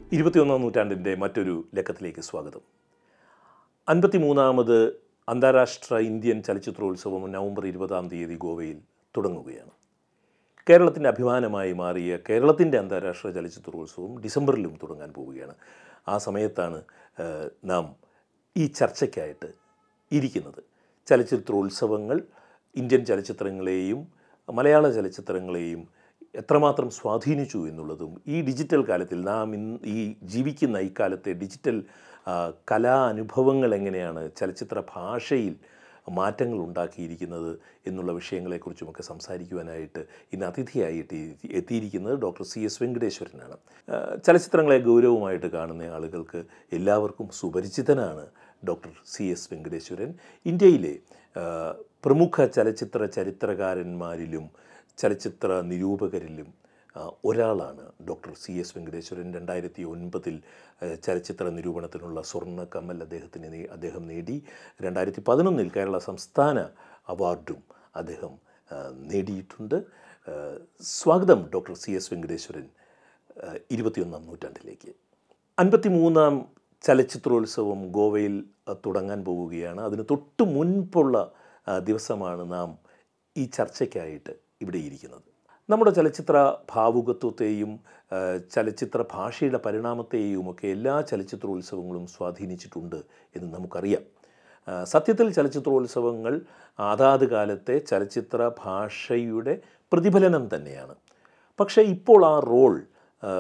ഇരുപത്തിയൊന്നാം നൂറ്റാണ്ടിൻ്റെ മറ്റൊരു ലക്കത്തിലേക്ക് സ്വാഗതം അൻപത്തിമൂന്നാമത് അന്താരാഷ്ട്ര ഇന്ത്യൻ ചലച്ചിത്രോത്സവം നവംബർ ഇരുപതാം തീയതി ഗോവയിൽ തുടങ്ങുകയാണ് കേരളത്തിൻ്റെ അഭിമാനമായി മാറിയ കേരളത്തിൻ്റെ അന്താരാഷ്ട്ര ചലച്ചിത്രോത്സവം ഡിസംബറിലും തുടങ്ങാൻ പോവുകയാണ് ആ സമയത്താണ് ആ, നാം ഈ ചർച്ചയ്ക്കായിട്ട് ഇരിക്കുന്നത് ചലച്ചിത്രോത്സവങ്ങൾ ഇന്ത്യൻ ചലച്ചിത്രങ്ങളെയും മലയാള ചലച്ചിത്രങ്ങളെയും എത്രമാത്രം സ്വാധീനിച്ചു എന്നുള്ളതും ഈ ഡിജിറ്റൽ കാലത്തിൽ നാം ഇന്ന് ഈ ജീവിക്കുന്ന ഈ കാലത്തെ ഡിജിറ്റൽ ആ, കലാ അനുഭവങ്ങൾ എങ്ങനെയാണ് ചലച്ചിത്ര ഭാഷയിൽ മാറ്റങ്ങൾ ഉണ്ടാക്കിയിരിക്കുന്നത് എന്നുള്ള വിഷയങ്ങളെക്കുറിച്ചുമൊക്കെ സംസാരിക്കുവാനായിട്ട് ഇന്ന് അതിഥിയായിട്ട് എത്തി- എത്തിയിരിക്കുന്നത് ഡോക്ടർ സി എസ് വെങ്കടേശ്വരനാണ് ആ, ചലച്ചിത്രങ്ങളെ ഗൗരവമായിട്ട് കാണുന്ന ആളുകൾക്ക് എല്ലാവർക്കും സുപരിചിതനാണ് ഡോക്ടർ സി എസ് വെങ്കടേശ്വരൻ ഇന്ത്യയിലെ ആ, പ്രമുഖ ചലച്ചിത്ര ചരിത്രകാരന്മാരിലും ചലച്ചിത്ര നിരൂപകരിലും ആ, ഒരാളാണ് ഡോക്ടർ സി എസ് വെങ്കടേശ്വരൻ രണ്ടായിരത്തി ഒൻപതിൽ ചലച്ചിത്ര നിരൂപണത്തിനുള്ള സ്വർണ്ണ കമ്മൽ അദ്ദേഹത്തിന് നേ- അദ്ദേഹം നേടി രണ്ടായിരത്തി പതിനൊന്നിൽ കേരള സംസ്ഥാന അവാർഡും അദ്ദേഹം ആ, നേടിയിട്ടുണ്ട് ആ, സ്വാഗതം ഡോക്ടർ സി എസ് വെങ്കടേശ്വരൻ ആ, ഇരുപത്തിയൊന്നാം നൂറ്റാണ്ടിലേക്ക് അൻപത്തിമൂന്നാം ചലച്ചിത്രോത്സവം ഗോവയിൽ ആ, തുടങ്ങാൻ പോവുകയാണ് അതിന് തൊട്ട് മുൻപുള്ള ആ, ദിവസമാണ് നാം ഈ ചർച്ചയ്ക്കായിട്ട് ഇവിടെ ഇരിക്കുന്നത് നമ്മുടെ ചലച്ചിത്ര ഭാവുകത്വത്തെയും ആ, ചലച്ചിത്ര ഭാഷയുടെ പരിണാമത്തെയുമൊക്കെ എല്ലാ ചലച്ചിത്രോത്സവങ്ങളും സ്വാധീനിച്ചിട്ടുണ്ട് എന്ന് നമുക്കറിയാം ആ, സത്യത്തിൽ ചലച്ചിത്രോത്സവങ്ങൾ അതാത് കാലത്തെ ചലച്ചിത്ര ഭാഷയുടെ പ്രതിഫലനം തന്നെയാണ് പക്ഷേ ഇപ്പോൾ ആ റോൾ ആ,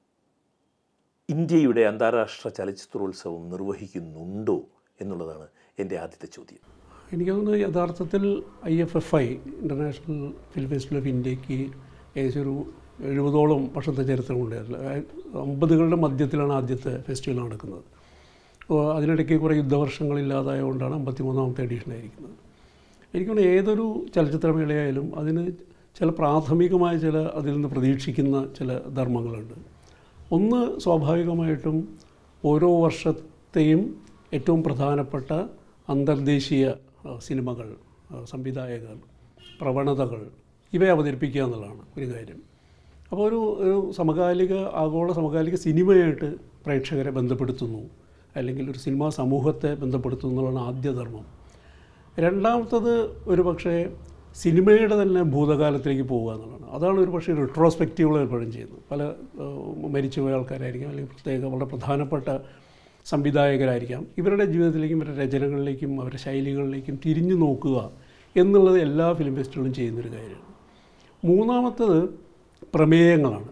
ഇന്ത്യയുടെ അന്താരാഷ്ട്ര ചലച്ചിത്രോത്സവം നിർവഹിക്കുന്നുണ്ടോ എന്നുള്ളതാണ് എൻ്റെ ആദ്യത്തെ ചോദ്യം എനിക്ക് തോന്നുന്നു യഥാർത്ഥത്തിൽ I F F I international film festival of ഇന്ത്യക്ക് ഏകദേശം ഒരു എഴുപതോളം വർഷത്തെ ചരിത്രമുണ്ട് അതിൽ അമ്പതുകളുടെ മധ്യത്തിലാണ് ആദ്യത്തെ ഫെസ്റ്റിവൽ നടക്കുന്നത് അപ്പോൾ അതിനിടയ്ക്ക് കുറേ യുദ്ധവർഷങ്ങളില്ലാതായതുകൊണ്ടാണ് അമ്പത്തിമൂന്നാമത്തെ എഡിഷൻ ആയിരിക്കുന്നത് എനിക്ക് തോന്നുന്നു ഏതൊരു ചലച്ചിത്രമേളയായാലും അതിന് ചില പ്രാഥമികമായ ചില അതിൽ നിന്ന് പ്രതീക്ഷിക്കുന്ന ചില ധർമ്മങ്ങളുണ്ട് ഒന്ന് സ്വാഭാവികമായിട്ടും ഓരോ വർഷത്തെയും ഏറ്റവും പ്രധാനപ്പെട്ട അന്തർദേശീയ ആ, സിനിമകൾ ആ, സംവിധായകർ പ്രവണതകൾ ഇവയെ അവതരിപ്പിക്കുക എന്നുള്ളതാണ് ഒരു കാര്യം അപ്പോൾ ഒരു ഒരു സമകാലിക ആഗോള സമകാലിക സിനിമയായിട്ട് പ്രേക്ഷകരെ ബന്ധപ്പെടുത്തുന്നു അല്ലെങ്കിൽ ഒരു സിനിമാ സമൂഹത്തെ ബന്ധപ്പെടുത്തുന്നു എന്നുള്ളതാണ് ആദ്യ ധർമ്മം രണ്ടാമത്തത് ഒരു പക്ഷേ സിനിമയുടെ തന്നെ ഭൂതകാലത്തിലേക്ക് പോവുക എന്നുള്ളതാണ് അതാണ് ഒരു പക്ഷേ റിട്രോസ്പെക്റ്റീവുകൾ എപ്പോഴും ചെയ്യുന്നത് പല ഏഹ്, മരിച്ചുപോയ ആൾക്കാരായിരിക്കും അല്ലെങ്കിൽ പ്രത്യേക വളരെ പ്രധാനപ്പെട്ട സംവിധായകരായിരിക്കാം ഇവരുടെ ജീവിതത്തിലേക്കും ഇവരുടെ രചനകളിലേക്കും അവരുടെ ശൈലികളിലേക്കും തിരിഞ്ഞു നോക്കുക എന്നുള്ളത് എല്ലാ ഫിലിം ഫെസ്റ്റിവലും ചെയ്യുന്നൊരു കാര്യമാണ് മൂന്നാമത്തത് പ്രമേയങ്ങളാണ്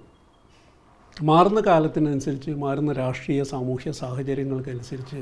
മാറുന്ന കാലത്തിനനുസരിച്ച് മാറുന്ന രാഷ്ട്രീയ സാമൂഹ്യ സാഹചര്യങ്ങൾക്കനുസരിച്ച്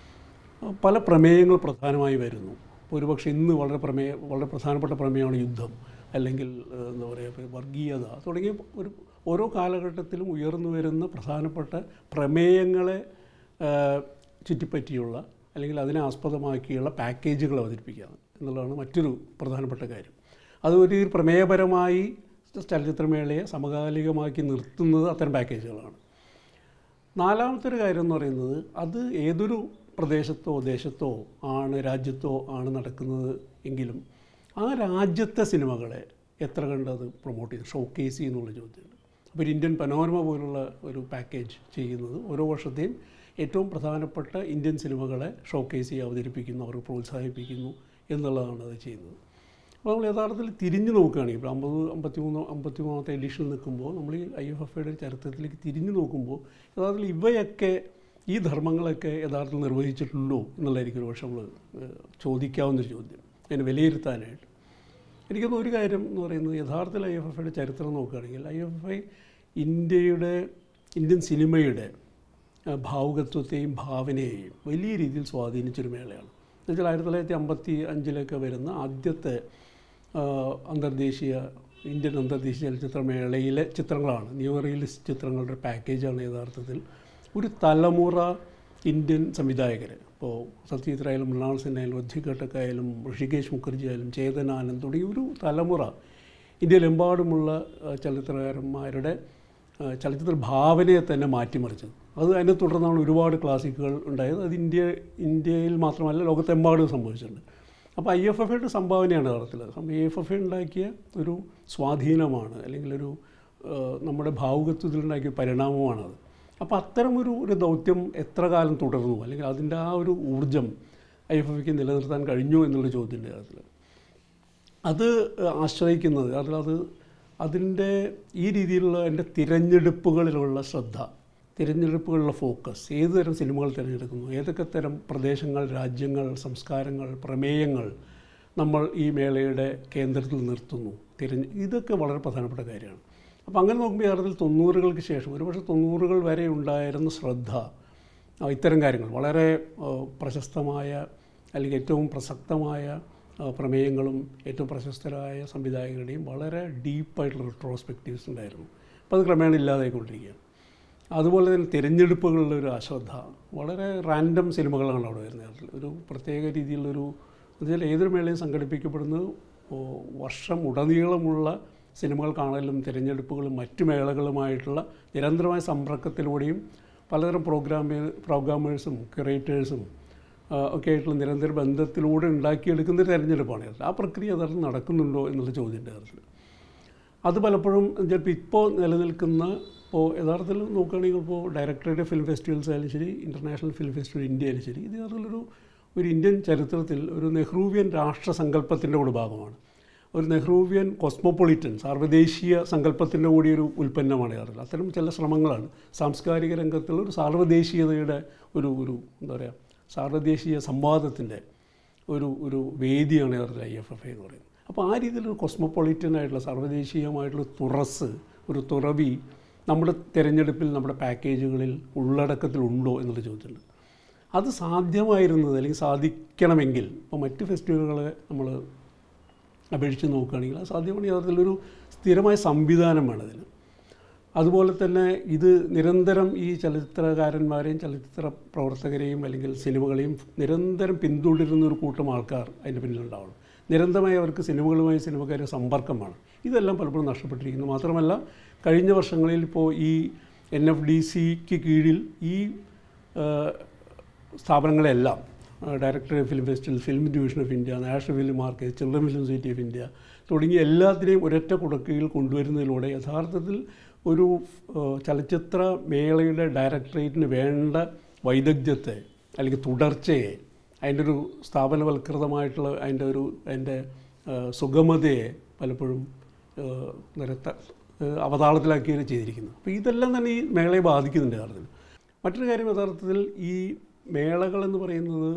പല പ്രമേയങ്ങൾ പ്രധാനമായി വരുന്നു ഒരുപക്ഷെ ഇന്ന് വളരെ പ്രമേയ വളരെ പ്രധാനപ്പെട്ട പ്രമേയമാണ് യുദ്ധം അല്ലെങ്കിൽ ഏഹ്, എന്താ പറയുക വർഗീയത തുടങ്ങിയ ഒരു ഓരോ കാലഘട്ടത്തിലും ഉയർന്നു വരുന്ന പ്രധാനപ്പെട്ട പ്രമേയങ്ങളെ ഏഹ്, ചുറ്റിപ്പറ്റിയുള്ള അല്ലെങ്കിൽ അതിനെ ആസ്പദമാക്കിയുള്ള പാക്കേജുകൾ അവതരിപ്പിക്കുക എന്നുള്ളതാണ് മറ്റൊരു പ്രധാനപ്പെട്ട കാര്യം അത് ഒരു പ്രമേയപരമായി ചലച്ചിത്രമേളയെ സമകാലികമാക്കി നിർത്തുന്നത് അത്തരം പാക്കേജുകളാണ് നാലാമത്തെ ഒരു കാര്യം എന്ന് പറയുന്നത് അത് ഏതൊരു പ്രദേശത്തോ ദേശത്തോ ആണ് രാജ്യത്തോ ആണ് നടക്കുന്നത് എങ്കിലും ആ രാജ്യത്തെ സിനിമകളെ എത്ര കണ്ട് അത് പ്രൊമോട്ട് ചെയ്ത് ഷോക്കേസ് ചെയ്യുന്നുള്ള ചോദ്യമുണ്ട് അപ്പോൾ ഒരു ഇന്ത്യൻ പനോരമ പോലുള്ള ഒരു പാക്കേജ് ചെയ്യുന്നത് ഓരോ വർഷത്തെയും ഏറ്റവും പ്രധാനപ്പെട്ട ഇന്ത്യൻ സിനിമകളെ ഷോക്കേസ് ചെയ്ത് അവതരിപ്പിക്കുന്നു അവർ പ്രോത്സാഹിപ്പിക്കുന്നു എന്നുള്ളതാണ് അത് ചെയ്യുന്നത് അപ്പോൾ നമ്മൾ യഥാർത്ഥത്തിൽ തിരിഞ്ഞു നോക്കുകയാണെങ്കിൽ ഇപ്പോൾ അമ്പത് അമ്പത്തിമൂന്ന് അമ്പത്തിമൂന്നാമത്തെ എഡിഷനിൽ നിൽക്കുമ്പോൾ നമ്മൾ ഈ ഐ എഫ് എഫ് ഐയുടെ ചരിത്രത്തിലേക്ക് തിരിഞ്ഞു നോക്കുമ്പോൾ യഥാർത്ഥത്തിൽ ഇവയൊക്കെ ഈ ധർമ്മങ്ങളൊക്കെ യഥാർത്ഥത്തിൽ നിർവഹിച്ചിട്ടുണ്ടോ എന്നുള്ളതായിരിക്കും ഒരു പക്ഷേ നമ്മൾ ഏഹ്, ചോദിക്കാവുന്നൊരു ചോദ്യം അതിനെ വിലയിരുത്താനായിട്ട് എനിക്കൊന്നും ഒരു കാര്യം എന്ന് പറയുന്നത് യഥാർത്ഥത്തിൽ ഐ എഫ് എഫ് ഐയുടെ ചരിത്രം നോക്കുകയാണെങ്കിൽ ഐ എഫ് എഫ് ഐ ഇന്ത്യയുടെ ഇന്ത്യൻ സിനിമയുടെ ആ, ഭാവുകത്വത്തെയും ഭാവനയെയും വലിയ രീതിയിൽ സ്വാധീനിച്ചൊരു മേളയാണ് എന്നുവെച്ചാൽ ആയിരത്തി തൊള്ളായിരത്തി അമ്പത്തി അഞ്ചിലൊക്കെ വരുന്ന ആദ്യത്തെ ആ, അന്തർദേശീയ ഇന്ത്യൻ അന്തർദേശീയ ചലച്ചിത്രമേളയിലെ ചിത്രങ്ങളാണ് ന്യൂ റിയലിസ്റ്റ് ചിത്രങ്ങളുടെ പാക്കേജാണ് യഥാർത്ഥത്തിൽ ഒരു തലമുറ ഇന്ത്യൻ സംവിധായകർ ഇപ്പോൾ സത്യജിത് റായാലും മൃണാൾ സിൻഹയായാലും ഒദ്ധിഘട്ടക് ആയാലും ഋഷികേശ് മുഖർജി ആയാലും ചേതൻ ആനന്ദ് തുടങ്ങിയ ഒരു തലമുറ ഇന്ത്യയിലെമ്പാടുമുള്ള ആ, ചലച്ചിത്രകാരന്മാരുടെ ആ, ചലച്ചിത്ര ഭാവനയെ തന്നെ മാറ്റിമറിച്ചത് അത് അതിനെ തുടർന്നാണ് ഒരുപാട് ക്ലാസിക്കുകൾ ഉണ്ടായത് അത് ഇന്ത്യ ഇന്ത്യയിൽ മാത്രമല്ല ലോകത്തെമ്പാടും സംഭവിച്ചിട്ടുണ്ട് അപ്പോൾ ഐ എഫ് എഫ് ഐയുടെ സംഭാവനയാണ് യഥാർത്ഥത്തിൽ ഐ എഫ് എഫ് ഐ ഉണ്ടാക്കിയ ഒരു സ്വാധീനമാണ് അല്ലെങ്കിൽ ഒരു ആ, നമ്മുടെ ഭാവുകത്വത്തിലുണ്ടാക്കിയ പരിണാമമാണത് അപ്പോൾ അത്തരമൊരു ഒരു ദൗത്യം എത്ര കാലം തുടർന്നു അല്ലെങ്കിൽ അതിൻ്റെ ആ ഒരു ഊർജം ഐ എഫ് എഫ്ക്ക് നിലനിർത്താൻ കഴിഞ്ഞു എന്നുള്ള ചോദ്യത്തിൻ്റെ കാര്യത്തിൽ അത് ആശ്രയിക്കുന്നത് അതിലത് അതിൻ്റെ ഈ രീതിയിലുള്ള എൻ്റെ തിരഞ്ഞെടുപ്പുകളിലുള്ള ശ്രദ്ധ തിരഞ്ഞെടുപ്പുകളിലുള്ള ഫോക്കസ് ഏത് തരം സിനിമകൾ തിരഞ്ഞെടുക്കുന്നു ഏതൊക്കെ തരം പ്രദേശങ്ങൾ രാജ്യങ്ങൾ സംസ്കാരങ്ങൾ പ്രമേയങ്ങൾ നമ്മൾ ഈ മേളയുടെ കേന്ദ്രത്തിൽ നിർത്തുന്നു തിരഞ്ഞ് ഇതൊക്കെ വളരെ പ്രധാനപ്പെട്ട കാര്യമാണ് അപ്പോൾ അങ്ങനെ നോക്കുമ്പോൾ യഥാർത്ഥത്തിൽ തൊണ്ണൂറുകൾക്ക് ശേഷം ഒരുപക്ഷെ തൊണ്ണൂറുകൾ വരെ ഉണ്ടായിരുന്ന ശ്രദ്ധ ആ, ഇത്തരം കാര്യങ്ങൾ വളരെ ആ, പ്രശസ്തമായ അല്ലെങ്കിൽ ഏറ്റവും പ്രസക്തമായ ആ, പ്രമേയങ്ങളും ഏറ്റവും പ്രശസ്തരായ സംവിധായകരുടെയും വളരെ ഡീപ്പായിട്ടുള്ള റിട്രോസ്പെക്റ്റീവ്സ് ഉണ്ടായിരുന്നു അപ്പോൾ അത് ക്രമേണ ഇല്ലാതായിക്കൊണ്ടിരിക്കുകയാണ് അതുപോലെ തന്നെ തിരഞ്ഞെടുപ്പുകളിലെ ഒരു അശ്രദ്ധ വളരെ റാൻഡം സിനിമകളാണ് അവിടെ വരുന്നത് ഒരു പ്രത്യേക രീതിയിലുള്ളൊരു എന്നുവെച്ചാൽ ഏതൊരു മേളയും സംഘടിപ്പിക്കപ്പെടുന്നത് ഓ, വർഷം ഉടനീളമുള്ള സിനിമകൾ കാണലും തിരഞ്ഞെടുപ്പുകളും മറ്റു മേളകളുമായിട്ടുള്ള നിരന്തരമായ സമ്പർക്കത്തിലൂടെയും പലതരം പ്രോഗ്രാമേ പ്രോഗ്രാമേഴ്സും ക്യൂറേറ്റേഴ്സും ഒക്കെ ആയിട്ടുള്ള നിരന്തര ബന്ധത്തിലൂടെ ഉണ്ടാക്കിയെടുക്കുന്ന ഒരു തെരഞ്ഞെടുപ്പാണ് ഇത്. ആ പ്രക്രിയ യഥാർത്ഥം നടക്കുന്നുണ്ടോ എന്നുള്ള ചോദ്യത്തിൻ്റെ കാര്യത്തിൽ അത് പലപ്പോഴും ചിലപ്പോൾ ഇപ്പോൾ നിലനിൽക്കുന്ന ഇപ്പോൾ യഥാർത്ഥത്തിൽ നോക്കുകയാണെങ്കിൽ ഇപ്പോൾ ഡയറക്ടറേറ്റ് ഫിലിം ഫെസ്റ്റിവൽസ് ആയാലും ശരി ഇൻ്റർനാഷണൽ ഫിലിം ഫെസ്റ്റിവൽ ഇന്ത്യ ആയാലും ശരി ഇത് യഥാർത്ഥത്തിലൊരു ഒരു ഇന്ത്യൻ ചരിത്രത്തിൽ ഒരു നെഹ്റൂവിയൻ രാഷ്ട്രസങ്കല്പത്തിൻ്റെ കൂടെ ഭാഗമാണ് ഒരു നെഹ്റൂവിയൻ കോസ്മോപൊളിറ്റൻ സാർവദേശീയ സങ്കല്പത്തിൻ്റെ കൂടി ഒരു ഉൽപ്പന്നമാണ് യഥാർത്ഥത്തിൽ അത്തരം ചില ശ്രമങ്ങളാണ് സാംസ്കാരിക രംഗത്തുള്ള ഒരു സാർവദേശീയതയുടെ ഒരു ഒരു എന്താ പറയുക സാർവദേശീയ സംവാദത്തിൻ്റെ ഒരു ഒരു വേദിയാണ് യഥാർത്ഥത്തിൽ ഐ എഫ് എഫ് എന്ന് പറയുന്നത് അപ്പോൾ ആ രീതിയിലൊരു കോസ്മോപൊളിറ്റൻ ആയിട്ടുള്ള സർവ്വദേശീയമായിട്ടുള്ള തുറസ് ഒരു തുറവി നമ്മുടെ തിരഞ്ഞെടുപ്പിൽ നമ്മുടെ പാക്കേജുകളിൽ ഉള്ളടക്കത്തിലുണ്ടോ എന്നുള്ള ചോദ്യമുണ്ട് അത് സാധ്യമായിരുന്നത് അല്ലെങ്കിൽ സാധിക്കണമെങ്കിൽ ഇപ്പോൾ മറ്റ് ഫെസ്റ്റിവലുകളെ നമ്മൾ അപേക്ഷിച്ച് നോക്കുകയാണെങ്കിൽ അത് സാധ്യമാണ് യഥാർത്ഥത്തിലൊരു സ്ഥിരമായ സംവിധാനം വേണം ഇതിന് അതുപോലെ തന്നെ ഇത് നിരന്തരം ഈ ചലച്ചിത്രകാരന്മാരെയും ചലച്ചിത്ര പ്രവർത്തകരെയും അല്ലെങ്കിൽ സിനിമകളെയും നിരന്തരം പിന്തുടരുന്ന ഒരു കൂട്ടം ആൾക്കാർ അതിൻ്റെ പിന്നിലുണ്ടാവണം നിരന്തരമായി അവർക്ക് സിനിമകളുമായി സിനിമക്കാരെ സമ്പർക്കം വേണം ഇതെല്ലാം പലപ്പോഴും നഷ്ടപ്പെട്ടിരിക്കുന്നു മാത്രമല്ല കഴിഞ്ഞ വർഷങ്ങളിൽ ഇപ്പോൾ ഈ എൻ എഫ് ഡി സിക്ക് കീഴിൽ ഈ ആ, സ്ഥാപനങ്ങളെല്ലാം director film festival film division of India national film market children film society of India തുടങ്ങിയ എല്ലാത്തിനെയും ഒരൊറ്റ കുടക്കീഴിൽ കൊണ്ടുവരുന്നതിലൂടെ യഥാർത്ഥത്തിൽ ഒരു ആ, ചലച്ചിത്ര മേളയുടെ ഡയറക്ടറേറ്റിന് വേണ്ട വൈദഗ്ധ്യത്തെ അല്ലെങ്കിൽ തുടർച്ചയെ അതിൻ്റെ ഒരു സ്ഥാപനവൽകൃതമായിട്ടുള്ള അതിൻ്റെ ഒരു അതിൻ്റെ ആ, സുഗമതയെ പലപ്പോഴും ആ, നിരത്ത ആ, അവതാളത്തിലാക്കിയാണ് ചെയ്തിരിക്കുന്നത് അപ്പോൾ ഇതെല്ലാം തന്നെ ഈ മേളയെ ബാധിക്കുന്നുണ്ട് യഥാർത്ഥത്തിൽ മറ്റൊരു കാര്യം യഥാർത്ഥത്തിൽ ഈ മേളകൾ എന്ന് പറയുന്നത്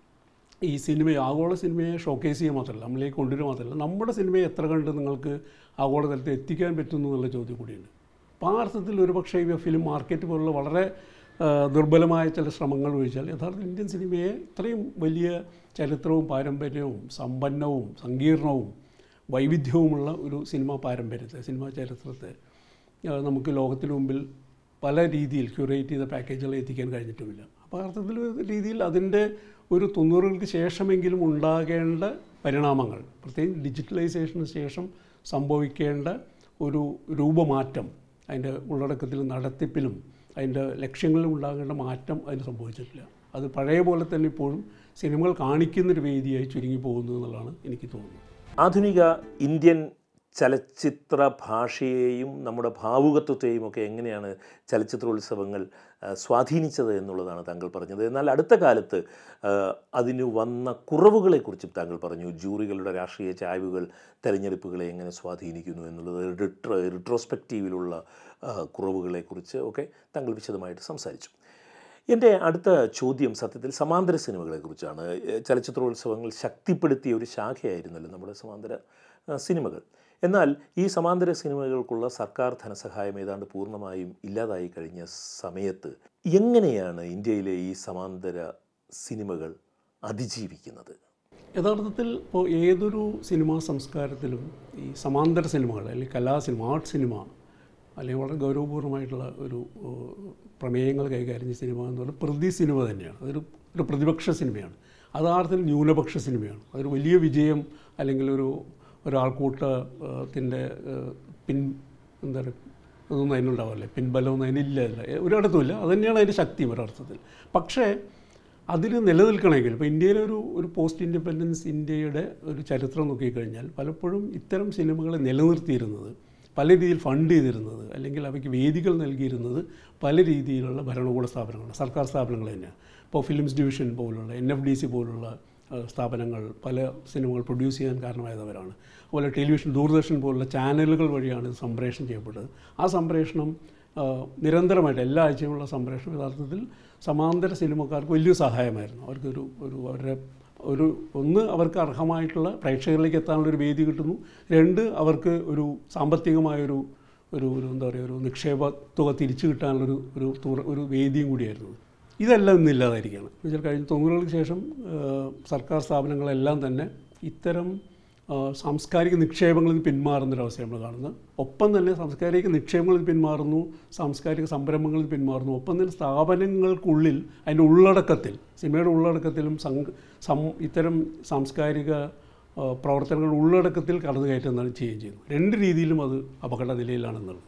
ഈ സിനിമയെ ആഗോള സിനിമയെ ഷോക്കേസ് ചെയ്യുക മാത്രമല്ല നമ്മളിലേക്ക് കൊണ്ടുവരിക മാത്രമല്ല നമ്മുടെ സിനിമയെ എത്ര കണ്ട് നിങ്ങൾക്ക് ആഗോള തലത്തിൽ എത്തിക്കാൻ പറ്റുന്നു എന്നുള്ള ചോദ്യം കൂടിയുണ്ട് അപ്പോൾ ആ അർത്ഥത്തിൽ ഒരുപക്ഷേ ഈ ഫിലിം മാർക്കറ്റ് പോലുള്ള വളരെ ആ, ദുർബലമായ ചില ശ്രമങ്ങൾ ഒഴിച്ചാൽ യഥാർത്ഥ ഇന്ത്യൻ സിനിമയെ ഇത്രയും വലിയ ചരിത്രവും പാരമ്പര്യവും സമ്പന്നവും സങ്കീർണവും വൈവിധ്യവുമുള്ള ഒരു സിനിമാ പാരമ്പര്യത്തെ സിനിമാ ചരിത്രത്തെ ആ, നമുക്ക് ലോകത്തിന് മുമ്പിൽ പല രീതിയിൽ ക്യൂറേറ്റ് ചെയ്ത പാക്കേജുകൾ എത്തിക്കാൻ കഴിഞ്ഞിട്ടുമില്ല അപ്പോൾ അർത്ഥത്തിൽ ഒരു രീതിയിൽ അതിൻ്റെ ഒരു തൊണ്ണൂറുകൾക്ക് ശേഷമെങ്കിലും ഉണ്ടാകേണ്ട പരിണാമങ്ങൾ പ്രത്യേകിച്ച് ഡിജിറ്റലൈസേഷന് ശേഷം സംഭവിക്കേണ്ട ഒരു രൂപമാറ്റം അതിൻ്റെ ഉള്ളടക്കത്തിലും നടത്തിപ്പിലും അതിൻ്റെ ലക്ഷ്യങ്ങളിലും ഉണ്ടാകേണ്ട മാറ്റം അതിന് സംഭവിച്ചിട്ടില്ല അത് പഴയ പോലെ തന്നെ ഇപ്പോഴും സിനിമകൾ കാണിക്കുന്നൊരു വേദിയായി ചുരുങ്ങി പോകുന്നു എന്നുള്ളതാണ് എനിക്ക് തോന്നുന്നത് ആധുനിക ഇന്ത്യൻ ചലച്ചിത്ര ഭാഷയെയും നമ്മുടെ ഭാവുകത്വത്തെയും ഒക്കെ എങ്ങനെയാണ് ചലച്ചിത്രോത്സവങ്ങൾ ആ, സ്വാധീനിച്ചത് എന്നുള്ളതാണ് താങ്കൾ പറഞ്ഞത് എന്നാൽ അടുത്ത കാലത്ത് ആ, അതിന് വന്ന കുറവുകളെക്കുറിച്ചും താങ്കൾ പറഞ്ഞു ജൂറികളുടെ രാഷ്ട്രീയ ചായ്വുകൾ തെരഞ്ഞെടുപ്പുകളെ എങ്ങനെ സ്വാധീനിക്കുന്നു എന്നുള്ളത് റിട്രോ റിട്രോസ്പെക്റ്റീവിലുള്ള ആ, കുറവുകളെക്കുറിച്ച് ഒക്കെ താങ്കൾ വിശദമായിട്ട് സംസാരിച്ചു എൻ്റെ അടുത്ത ചോദ്യം സത്യത്തിൽ സമാന്തര സിനിമകളെക്കുറിച്ചാണ് ഏ, ചലച്ചിത്രോത്സവങ്ങൾ ശക്തിപ്പെടുത്തിയ ഒരു ശാഖയായിരുന്നല്ലോ നമ്മുടെ സമാന്തര ആ, സിനിമകൾ എന്നാൽ ഈ സമാന്തര സിനിമകൾക്കുള്ള സർക്കാർ ധനസഹായം ഏതാണ്ട് പൂർണ്ണമായും ഇല്ലാതായി കഴിഞ്ഞ സമയത്ത് എങ്ങനെയാണ് ഇന്ത്യയിലെ ഈ സമാന്തര സിനിമകൾ അതിജീവിക്കുന്നത് യഥാർത്ഥത്തിൽ ഇപ്പോൾ ഏതൊരു സിനിമാ സംസ്കാരത്തിലും ഈ സമാന്തര സിനിമകൾ അല്ലെങ്കിൽ കലാസിനിമ ആർട്ട് സിനിമ അല്ലെങ്കിൽ വളരെ ഗൗരവപൂർവ്വമായിട്ടുള്ള ഒരു ഏഹ്, പ്രമേയങ്ങൾ കൈകാര്യം ചെയ്യുന്ന സിനിമ എന്ന് പറയുന്നത് പ്രതി സിനിമ തന്നെയാണ് അതൊരു ഒരു പ്രതിപക്ഷ സിനിമയാണ് അത് അർത്ഥത്തിൽ ന്യൂനപക്ഷ സിനിമയാണ് അതൊരു വലിയ വിജയം അല്ലെങ്കിൽ ഒരു ഒരാൾക്കൂട്ടത്തിൻ്റെ പിൻ എന്താ പറയുക അതൊന്നും അതിനുണ്ടാവില്ല പിൻബലമൊന്നും അതിനില്ല ഇല്ല ഒരിടത്തുമില്ല അത് തന്നെയാണ് അതിൻ്റെ ശക്തി ഒരർത്ഥത്തിൽ പക്ഷേ അതിൽ നിലനിൽക്കണമെങ്കിൽ ഇപ്പോൾ ഇന്ത്യയിലെ ഒരു ഒരു പോസ്റ്റ് ഇൻഡിപെൻഡൻസ് ഇന്ത്യയുടെ ഒരു ചരിത്രം നോക്കിക്കഴിഞ്ഞാൽ പലപ്പോഴും ഇത്തരം സിനിമകളെ നിലനിർത്തിയിരുന്നത് പല രീതിയിൽ ഫണ്ട് ചെയ്തിരുന്നത് അല്ലെങ്കിൽ അവയ്ക്ക് വേദികൾ നൽകിയിരുന്നത് പല രീതിയിലുള്ള ഭരണകൂട സ്ഥാപനങ്ങൾ സർക്കാർ സ്ഥാപനങ്ങൾ തന്നെയാണ് ഇപ്പോൾ ഫിലിംസ് ഡിവിഷൻ പോലുള്ള എൻ എഫ് ഡി സി പോലുള്ള ആ, സ്ഥാപനങ്ങൾ പല സിനിമകൾ പ്രൊഡ്യൂസ് ചെയ്യാൻ കാരണമായവരാണ് അതുപോലെ ടെലിവിഷൻ ദൂരദർശൻ പോലുള്ള ചാനലുകൾ വഴിയാണ് ഇത് സംപ്രേഷണം ചെയ്യപ്പെട്ടത് ആ സംപ്രേഷണം ആ, നിരന്തരമായിട്ട് എല്ലാ ആഴ്ചയുമുള്ള സംപ്രേഷണം യഥാർത്ഥത്തിൽ സമാന്തര സിനിമക്കാർക്ക് വലിയ സഹായമായിരുന്നു അവർക്കൊരു ഒരു അവരുടെ ഒരു ഒന്ന് അവർക്ക് അർഹമായിട്ടുള്ള പ്രേക്ഷകരിലേക്ക് എത്താനുള്ള ഒരു വേദി കിട്ടുന്നു രണ്ട് അവർക്ക് ഒരു സാമ്പത്തികമായൊരു ഒരു ഒരു എന്താ പറയുക ഒരു നിക്ഷേപ തുക തിരിച്ചു കിട്ടാനുള്ളൊരു ഒരു തുറ- ഒരു വേദിയും കൂടിയായിരുന്നു ഇതെല്ലാം ഇന്ന് ഇല്ലാതായിരിക്കുകയാണ് എന്ന് വെച്ചാൽ കഴിഞ്ഞ തൊണ്ണൂറുകൾക്ക് ശേഷം ആ, സർക്കാർ സ്ഥാപനങ്ങളെല്ലാം തന്നെ ഇത്തരം ആ, സാംസ്കാരിക നിക്ഷേപങ്ങളിൽ നിന്ന് പിന്മാറുന്നൊരവസ്ഥ നമ്മൾ കാണുന്നത് ഒപ്പം തന്നെ സാംസ്കാരിക നിക്ഷേപങ്ങളിൽ നിന്ന് പിന്മാറുന്നു സാംസ്കാരിക സംരംഭങ്ങളിൽ നിന്ന് പിന്മാറുന്നു ഒപ്പം തന്നെ സ്ഥാപനങ്ങൾക്കുള്ളിൽ അതിൻ്റെ ഉള്ളടക്കത്തിൽ സിനിമയുടെ ഉള്ളടക്കത്തിലും സംഘ സം ഇത്തരം സാംസ്കാരിക ആ, പ്രവർത്തനങ്ങളുടെ ഉള്ളടക്കത്തിൽ കടന്നു കയറ്റുന്നതാണ് ചെയ്യുകയും ചെയ്യുന്നത് രണ്ട് രീതിയിലും അത് അപകട നിലയിലാണെന്നുള്ളത്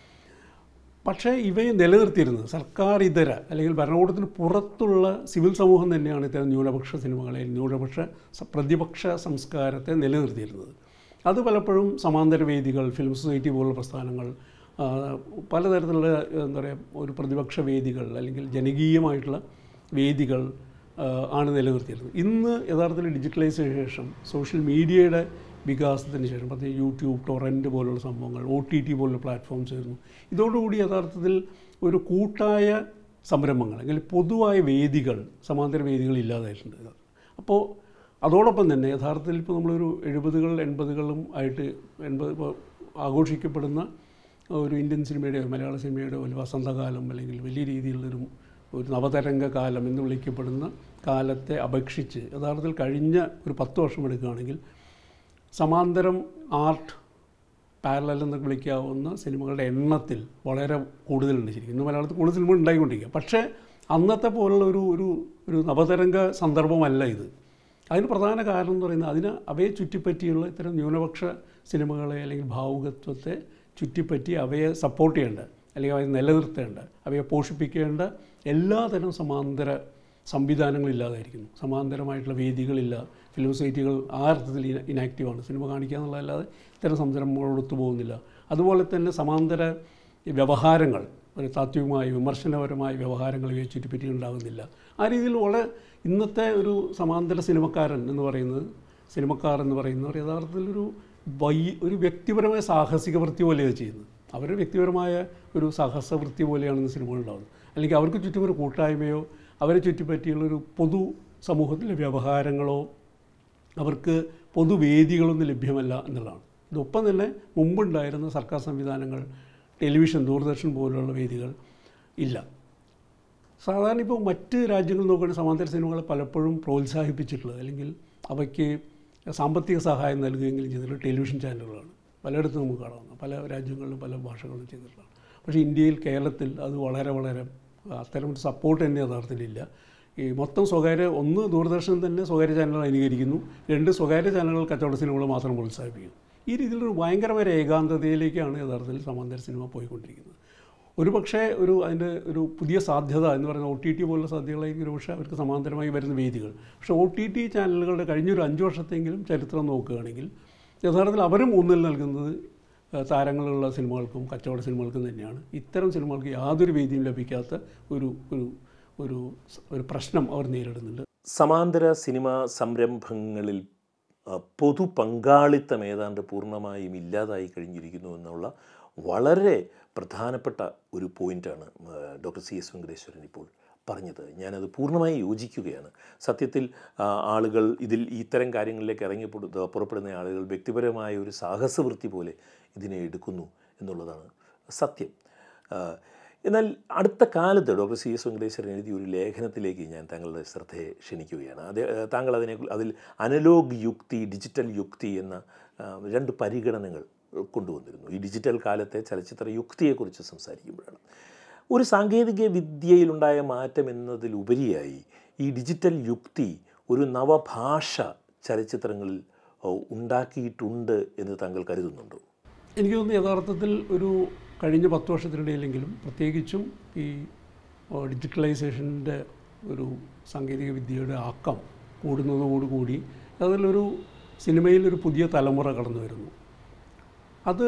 പക്ഷേ ഇവയെ നിലനിർത്തിയിരുന്നത് സർക്കാർ ഇതര അല്ലെങ്കിൽ ഭരണകൂടത്തിന് പുറത്തുള്ള സിവിൽ സമൂഹം തന്നെയാണ് ഇത്തരം ന്യൂനപക്ഷ സിനിമകളെ ന്യൂനപക്ഷ സ- പ്രതിപക്ഷ സംസ്കാരത്തെ നിലനിർത്തിയിരുന്നത് അത് പലപ്പോഴും സമാന്തര വേദികൾ ഫിലിം സൊസൈറ്റി പോലുള്ള പ്രസ്ഥാനങ്ങൾ ആ, പലതരത്തിലുള്ള എന്താ പറയുക ഒരു പ്രതിപക്ഷ വേദികൾ അല്ലെങ്കിൽ ജനകീയമായിട്ടുള്ള വേദികൾ ആ, ആണ് നിലനിർത്തിയിരുന്നത് ഇന്ന് യഥാർത്ഥത്തിൽ ഡിജിറ്റലൈസേഷന് ശേഷം സോഷ്യൽ മീഡിയയുടെ വികാസത്തിന് ശേഷം പ്രത്യേകിച്ച് യൂട്യൂബ് ടൊറൻറ്റ് പോലുള്ള സംഭവങ്ങൾ ഒ ടി ടി പോലുള്ള പ്ലാറ്റ്ഫോംസ് വരുന്നു ഇതോടുകൂടി യഥാർത്ഥത്തിൽ ഒരു കൂട്ടായ സംരംഭങ്ങൾ അല്ലെങ്കിൽ പൊതുവായ വേദികൾ സമാന്തര വേദികൾ ഇല്ലാതായിട്ടുണ്ട് അപ്പോൾ അതോടൊപ്പം തന്നെ യഥാർത്ഥത്തിൽ ഇപ്പോൾ നമ്മളൊരു എഴുപതുകൾ എൺപതുകളും ആയിട്ട് എൺപത് ഇപ്പോൾ ആഘോഷിക്കപ്പെടുന്ന ഒരു ഇന്ത്യൻ സിനിമയുടെ മലയാള സിനിമയുടെ ഒരു വസന്തകാലം അല്ലെങ്കിൽ വലിയ രീതിയിലുള്ളൊരു ഒരു നവതരംഗ കാലം എന്ന് വിളിക്കപ്പെടുന്ന കാലത്തെ അപേക്ഷിച്ച് യഥാർത്ഥത്തിൽ കഴിഞ്ഞ ഒരു പത്ത് വർഷം എടുക്കുകയാണെങ്കിൽ സമാന്തരം ആർട്ട് പാരലൽ എന്ന് വിളിക്കാവുന്ന സിനിമകളുടെ എണ്ണത്തിൽ വളരെ കൂടുതലുണ്ട് ശരിക്കും ഇന്ന് മലയാളത്തിൽ കൂടുതൽ സിനിമ ഉണ്ടായിക്കൊണ്ടിരിക്കുക പക്ഷേ അന്നത്തെ പോലുള്ള ഒരു ഒരു ഒരു നവതരംഗ സന്ദർഭമല്ല ഇത് അതിന് പ്രധാന കാരണം എന്ന് പറയുന്നത് അതിന് അവയെ ചുറ്റിപ്പറ്റിയുള്ള ഇത്തരം ന്യൂനപക്ഷ സിനിമകളെ അല്ലെങ്കിൽ ഭാവുകത്വത്തെ ചുറ്റിപ്പറ്റി അവയെ സപ്പോർട്ട് ചെയ്യേണ്ട അല്ലെങ്കിൽ അവയെ നിലനിർത്തേണ്ട അവയെ പോഷിപ്പിക്കേണ്ട എല്ലാതരം സമാന്തര സംവിധാനങ്ങളില്ലാതായിരിക്കുന്നു സമാന്തരമായിട്ടുള്ള വേദികളില്ല ഫിലിം സൈറ്റുകൾ ആ അർത്ഥത്തിൽ ഇനാക്റ്റീവാണ് സിനിമ കാണിക്കുക എന്നുള്ളതല്ലാതെ ഇത്തരം സംരംഭങ്ങളോട് ഒത്തുപോകുന്നില്ല അതുപോലെ തന്നെ സമാന്തര വ്യവഹാരങ്ങൾ ഒരു താത്വികമായ വിമർശനപരമായ വ്യവഹാരങ്ങൾ ഇവയെ ചുറ്റിപ്പറ്റി ഉണ്ടാകുന്നില്ല ആ രീതിയിൽ വളരെ ഇന്നത്തെ ഒരു സമാന്തര സിനിമക്കാരൻ എന്ന് പറയുന്നത് സിനിമക്കാർ എന്ന് പറയുന്നവർ യഥാർത്ഥത്തിൽ ഒരു വൈ ഒരു വ്യക്തിപരമായ സാഹസിക വൃത്തി പോലെയാണ് ചെയ്യുന്നത് അവരുടെ വ്യക്തിപരമായ ഒരു സാഹസവൃത്തി പോലെയാണ് ഇന്ന് സിനിമകൾ ഉണ്ടാകുന്നത് അല്ലെങ്കിൽ അവർക്ക് ചുറ്റും ഒരു കൂട്ടായ്മയോ അവരെ ചുറ്റിപ്പറ്റിയുള്ളൊരു പൊതു സമൂഹത്തിലെ വ്യവഹാരങ്ങളോ അവർക്ക് പൊതുവേദികളൊന്നും ലഭ്യമല്ല എന്നുള്ളതാണ് ഇതൊപ്പം തന്നെ മുമ്പുണ്ടായിരുന്ന സർക്കാർ സംവിധാനങ്ങൾ ടെലിവിഷൻ ദൂരദർശൻ പോലുള്ള വേദികൾ ഇല്ല സാധാരണ ഇപ്പോൾ മറ്റ് രാജ്യങ്ങൾ നോക്കുകയാണെങ്കിൽ സമാന്തര സിനിമകളെ പലപ്പോഴും പ്രോത്സാഹിപ്പിച്ചിട്ടുള്ളത് അല്ലെങ്കിൽ അവയ്ക്ക് സാമ്പത്തിക സഹായം നൽകുകയെങ്കിലും ചെയ്തിട്ടുള്ള ടെലിവിഷൻ ചാനലുകളാണ് പലയിടത്തും നമുക്ക് കാണാവുന്ന പല രാജ്യങ്ങളിലും പല ഭാഷകളിലും ചെയ്തിട്ടുള്ളതാണ് പക്ഷേ ഇന്ത്യയിൽ കേരളത്തിൽ അത് വളരെ വളരെ അത്തരം ഒരു സപ്പോർട്ട് തന്നെ യഥാർത്ഥത്തിലില്ല ഈ മൊത്തം സ്വകാര്യ ഒന്ന് ദൂരദർശൻ തന്നെ സ്വകാര്യ ചാനലുകൾ അനുകരിക്കുന്നു രണ്ട് സ്വകാര്യ ചാനലുകൾ കച്ചവട സിനിമകൾ മാത്രം പ്രോത്സാഹിപ്പിക്കുന്നു ഈ രീതിയിലൊരു ഭയങ്കരമായ ഏകാന്തതയിലേക്കാണ് യഥാർത്ഥത്തിൽ സമാന്തര സിനിമ പോയിക്കൊണ്ടിരിക്കുന്നത് ഒരു പക്ഷേ ഒരു അതിൻ്റെ ഒരു പുതിയ സാധ്യത എന്ന് പറയുന്ന ഒ ടി ടി പോലുള്ള സാധ്യതകളായിരിക്കും പക്ഷേ അവർക്ക് സമാന്തരമായി വരുന്ന വേദികൾ പക്ഷേ ഒ ടി ടി ചാനലുകളുടെ കഴിഞ്ഞൊരു അഞ്ച് വർഷത്തെങ്കിലും ചരിത്രം നോക്കുകയാണെങ്കിൽ യഥാർത്ഥത്തിൽ അവരും ഊന്നൽ നൽകുന്നത് ഏഹ്, താരങ്ങളുള്ള സിനിമകൾക്കും കച്ചവട സിനിമകൾക്കും തന്നെയാണ് ഇത്തരം സിനിമകൾക്ക് യാതൊരു വേദിയും ലഭിക്കാത്ത ഒരു ഒരു ഒരു സ- ഒരു പ്രശ്നം അവർ നേരിടുന്നുണ്ട് സമാന്തര സിനിമാ സംരംഭങ്ങളിൽ ആ, പൊതു പങ്കാളിത്തം ഏതാണ്ട് പൂർണ്ണമായും ഇല്ലാതായി കഴിഞ്ഞിരിക്കുന്നു എന്നുള്ള വളരെ പ്രധാനപ്പെട്ട ഒരു പോയിൻ്റാണ് ഡോക്ടർ സി എസ് വെങ്കടേശ്വരൻ ഇപ്പോൾ പറഞ്ഞത് ഞാനത് പൂർണ്ണമായി യോജിക്കുകയാണ് സത്യത്തിൽ ആ, ആളുകൾ ഇതിൽ ഇത്തരം കാര്യങ്ങളിലേക്ക് ഇറങ്ങി പുറ- പുറപ്പെടുന്ന ആളുകൾ വ്യക്തിപരമായ ഒരു സാഹസവൃത്തി പോലെ ഇതിനെ എടുക്കുന്നു എന്നുള്ളതാണ് സത്യം ആ, എന്നാൽ അടുത്ത കാലത്ത് ഡോക്ടർ സി എസ് വെങ്കടേശ്വരൻ എഴുതിയ ഒരു ലേഖനത്തിലേക്ക് ഞാൻ താങ്കളുടെ ശ്രദ്ധയെ ക്ഷണിക്കുകയാണ് അത് താങ്കൾ അതിനെ അതിൽ അനലോഗ് യുക്തി ഡിജിറ്റൽ യുക്തി എന്ന ആ, രണ്ട് പരിഗണനകൾ കൊണ്ടുവന്നിരുന്നു ഈ ഡിജിറ്റൽ കാലത്തെ ചലച്ചിത്ര യുക്തിയെക്കുറിച്ച് സംസാരിക്കുമ്പോഴാണ് ഒരു സാങ്കേതിക വിദ്യയിലുണ്ടായ മാറ്റം എന്നതിലുപരിയായി ഈ ഡിജിറ്റൽ യുക്തി ഒരു നവഭാഷ ചലച്ചിത്രങ്ങളിൽ ഓ, ഉണ്ടാക്കിയിട്ടുണ്ട് എന്ന് താങ്കൾ കരുതുന്നുണ്ടോ എനിക്ക് തോന്നുന്നു യഥാർത്ഥത്തിൽ ഒരു കഴിഞ്ഞ പത്ത് വർഷത്തിനിടയിലെങ്കിലും പ്രത്യേകിച്ചും ഈ ഓ, ഡിജിറ്റലൈസേഷൻ്റെ ഒരു സാങ്കേതിക വിദ്യയുടെ ആക്കം കൂടുന്നതോടുകൂടി അതിലൊരു സിനിമയിൽ ഒരു പുതിയ തലമുറ കടന്നു വരുന്നു അത്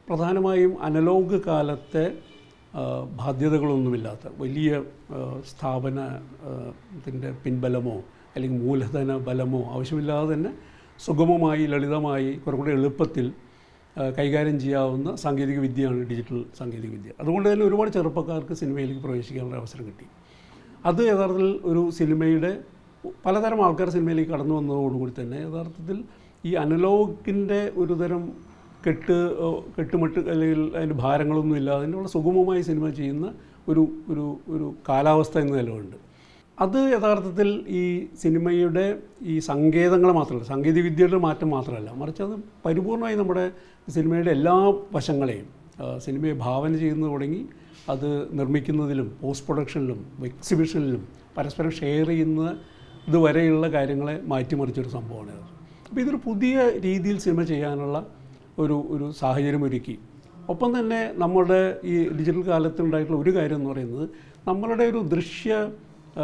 പ്രധാനമായും അനലോഗ് കാലത്തെ ആ, ബാധ്യതകളൊന്നുമില്ലാത്ത വലിയ ആ, സ്ഥാപന ആ, ത്തിൻ്റെ പിൻബലമോ അല്ലെങ്കിൽ മൂലധന ബലമോ ആവശ്യമില്ലാതെ തന്നെ സുഗമമായി ലളിതമായി കുറെ കൂടെ എളുപ്പത്തിൽ ആ, കൈകാര്യം ചെയ്യാവുന്ന സാങ്കേതിക വിദ്യയാണ് ഡിജിറ്റൽ സാങ്കേതിക വിദ്യ അതുകൊണ്ട് തന്നെ ഒരുപാട് ചെറുപ്പക്കാർക്ക് സിനിമയിലേക്ക് പ്രവേശിക്കാനുള്ള അവസരം കിട്ടി അത് യഥാർത്ഥത്തിൽ ഒരു സിനിമയുടെ പലതരം ആൾക്കാർ സിനിമയിലേക്ക് കടന്നു വന്നതോടുകൂടി തന്നെ യഥാർത്ഥത്തിൽ ഈ അനലോഗിൻ്റെ ഒരു തരം കെട്ട് ഏഹ്, കെട്ടുമട്ട് അല്ലെങ്കിൽ അതിൻ്റെ ഭാരങ്ങളൊന്നും ഇല്ലാതെ അതിനുള്ള സുഗമമായി സിനിമ ചെയ്യുന്ന ഒരു ഒരു ഒരു കാലാവസ്ഥ എന്ന നിലവുണ്ട് അത് യഥാർത്ഥത്തിൽ ഈ സിനിമയുടെ ഈ സങ്കേതങ്ങൾ മാത്രമല്ല സാങ്കേതിക വിദ്യയുടെ മാറ്റം മാത്രമല്ല മറിച്ച് അത് പരിപൂർണമായി നമ്മുടെ സിനിമയുടെ എല്ലാ വശങ്ങളെയും ആ, സിനിമയെ ഭാവന ചെയ്യുന്നത് തുടങ്ങി അത് നിർമ്മിക്കുന്നതിലും പോസ്റ്റ് പ്രൊഡക്ഷനിലും എക്സിബിഷനിലും പരസ്പരം ഷെയർ ചെയ്യുന്ന ഇതുവരെയുള്ള കാര്യങ്ങളെ മാറ്റിമറിച്ചൊരു സംഭവമാണ് ഇത് അപ്പോൾ ഇതൊരു പുതിയ രീതിയിൽ സിനിമ ചെയ്യാനുള്ള ഒരു ഒരു സാഹചര്യം ഒരുക്കി ഒപ്പം തന്നെ നമ്മുടെ ഈ ഡിജിറ്റൽ കാലത്തുണ്ടായിട്ടുള്ള ഒരു കാര്യം എന്ന് പറയുന്നത് നമ്മളുടെ ഒരു ദൃശ്യ ആ,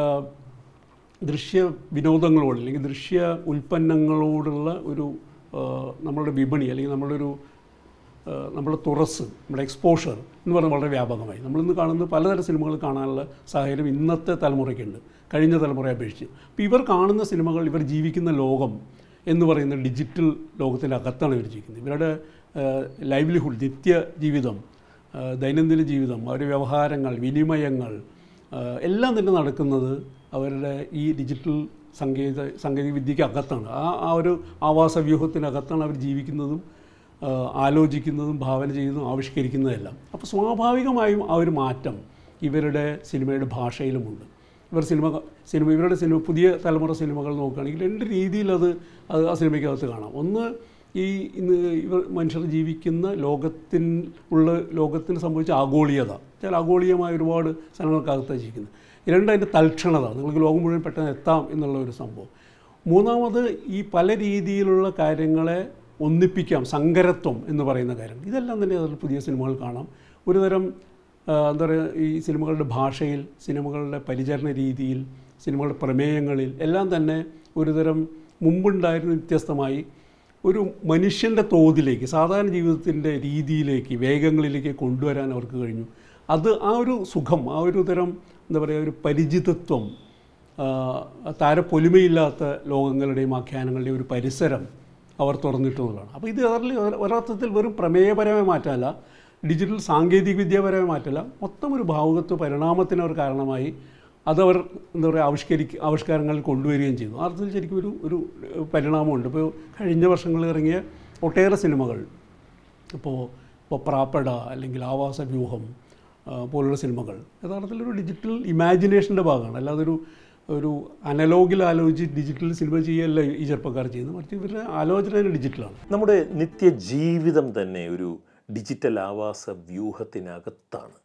ദൃശ്യ വിനോദങ്ങളോട് അല്ലെങ്കിൽ ദൃശ്യ ഉൽപ്പന്നങ്ങളോടുള്ള ഒരു ആ, നമ്മളുടെ വിപണി അല്ലെങ്കിൽ നമ്മളുടെ ഒരു ആ, നമ്മുടെ തുറസ് നമ്മുടെ എക്സ്പോഷർ എന്ന് പറയുന്നത് വളരെ വ്യാപകമായി നമ്മളിന്ന് കാണുന്ന പലതരം സിനിമകൾ കാണാനുള്ള സാഹചര്യം ഇന്നത്തെ തലമുറയ്ക്കുണ്ട് കഴിഞ്ഞ തലമുറയെ അപേക്ഷിച്ച് അപ്പോൾ ഇവർ കാണുന്ന സിനിമകൾ ഇവർ ജീവിക്കുന്ന ലോകം എന്ന് പറയുന്ന ഡിജിറ്റൽ ലോകത്തിൻ്റെ അകത്താണ് ഇവർ ജീവിക്കുന്നത് ഇവരുടെ ലൈവ്ലിഹുഡ് നിത്യ ജീവിതം ആ, ദൈനംദിന ജീവിതം അവരുടെ വ്യവഹാരങ്ങൾ വിനിമയങ്ങൾ ആ, എല്ലാം തന്നെ നടക്കുന്നത് അവരുടെ ഈ ഡിജിറ്റൽ സാങ്കേതിക സാങ്കേതിക വിദ്യയ്ക്ക് അകത്താണ് ആ ആ ഒരു ആവാസ വ്യൂഹത്തിനകത്താണ് അവർ ജീവിക്കുന്നതും ആ, ആലോചിക്കുന്നതും ഭാവന ചെയ്യുന്നതും ആവിഷ്കരിക്കുന്നതെല്ലാം അപ്പോൾ സ്വാഭാവികമായും ആ ഒരു മാറ്റം ഇവരുടെ സിനിമയുടെ ഭാഷയിലുമുണ്ട് ഇവർ സിനിമ സിനിമ ഇവരുടെ സിനിമ പുതിയ തലമുറ സിനിമകൾ നോക്കുകയാണെങ്കിൽ രണ്ട് രീതിയിൽ അത് അത് ആ സിനിമയ്ക്കകത്ത് കാണാം ഒന്ന് ഈ ഇന്ന് ഇവർ മനുഷ്യർ ജീവിക്കുന്ന ലോകത്തിൻ ഉള്ള ലോകത്തിന് സംഭവിച്ച ആഗോളീയത ചില ആഗോളീയമായ ഒരുപാട് സ്ഥലങ്ങൾക്കകത്താണ് ജീവിക്കുന്നത് രണ്ട് അതിൻ്റെ തൽക്ഷണത നിങ്ങൾക്ക് ലോകം മുഴുവൻ പെട്ടെന്ന് എത്താം എന്നുള്ള ഒരു സംഭവം മൂന്നാമത് ഈ പല രീതിയിലുള്ള കാര്യങ്ങളെ ഒന്നിപ്പിക്കാം സങ്കരത്വം എന്ന് പറയുന്ന കാര്യം ഇതെല്ലാം തന്നെ അതിൽ പുതിയ സിനിമകൾ കാണാം ഒരുതരം ആ, എന്താ പറയുക ഈ സിനിമകളുടെ ഭാഷയിൽ സിനിമകളുടെ പരിചരണ രീതിയിൽ സിനിമകളുടെ പ്രമേയങ്ങളിൽ എല്ലാം തന്നെ ഒരുതരം മുമ്പുണ്ടായിരുന്ന വ്യത്യസ്തമായി ഒരു മനുഷ്യൻ്റെ തോതിലേക്ക് സാധാരണ ജീവിതത്തിൻ്റെ രീതിയിലേക്ക് വേഗങ്ങളിലേക്ക് കൊണ്ടുവരാൻ അവർക്ക് കഴിഞ്ഞു അത് ആ ഒരു സുഖം ആ ഒരു തരം എന്താ പറയുക ഒരു പരിചിതത്വം ആ, താരപ്പൊലിമയില്ലാത്ത ലോകങ്ങളുടെയും ആഖ്യാനങ്ങളുടെയും ഒരു പരിസരം അവർ തുറന്നിട്ടുള്ളതാണ് അപ്പോൾ ഇത് യഥാർത്ഥത്തിൽ ഒര- ഒരർത്ഥത്തിൽ വെറും പ്രമേയപരമായ മാറ്റമല്ല ഡിജിറ്റൽ സാങ്കേതിക വിദ്യാപരമായ മാറ്റമല്ല മൊത്തം ഒരു ഭാവുകത്വ പരിണാമത്തിന് അവർ കാരണമായി അതവർ എന്താ പറയുക ആവിഷ്കരിക്ക ആവിഷ്കാരങ്ങളിൽ കൊണ്ടുവരികയും ചെയ്തു ആ അർത്ഥത്തിൽ ശരിക്കും ഒരു ഒരു ഏഹ്, പരിണാമമുണ്ട് ഇപ്പോൾ കഴിഞ്ഞ വർഷങ്ങളിൽ ഇറങ്ങിയ ഒട്ടേറെ സിനിമകൾ ഇപ്പോൾ ഇപ്പോൾ പ്രാപ്പട അല്ലെങ്കിൽ ആവാസ വ്യൂഹം ആ, പോലുള്ള സിനിമകൾ യഥാർത്ഥത്തിൽ ഒരു ഡിജിറ്റൽ ഇമാജിനേഷൻ്റെ ഭാഗമാണ് അല്ലാതെ ഒരു ഒരു അനലോഗിൽ ആലോചിച്ച് ഡിജിറ്റൽ സിനിമ ചെയ്യല്ല ഈ ചെറുപ്പക്കാർ ചെയ്യുന്നത് മറിച്ച് ഇവരുടെ ആലോചന തന്നെ ഡിജിറ്റലാണ് നമ്മുടെ നിത്യജീവിതം തന്നെ ഒരു ഡിജിറ്റൽ ആവാസ വ്യൂഹത്തിനകത്താണ്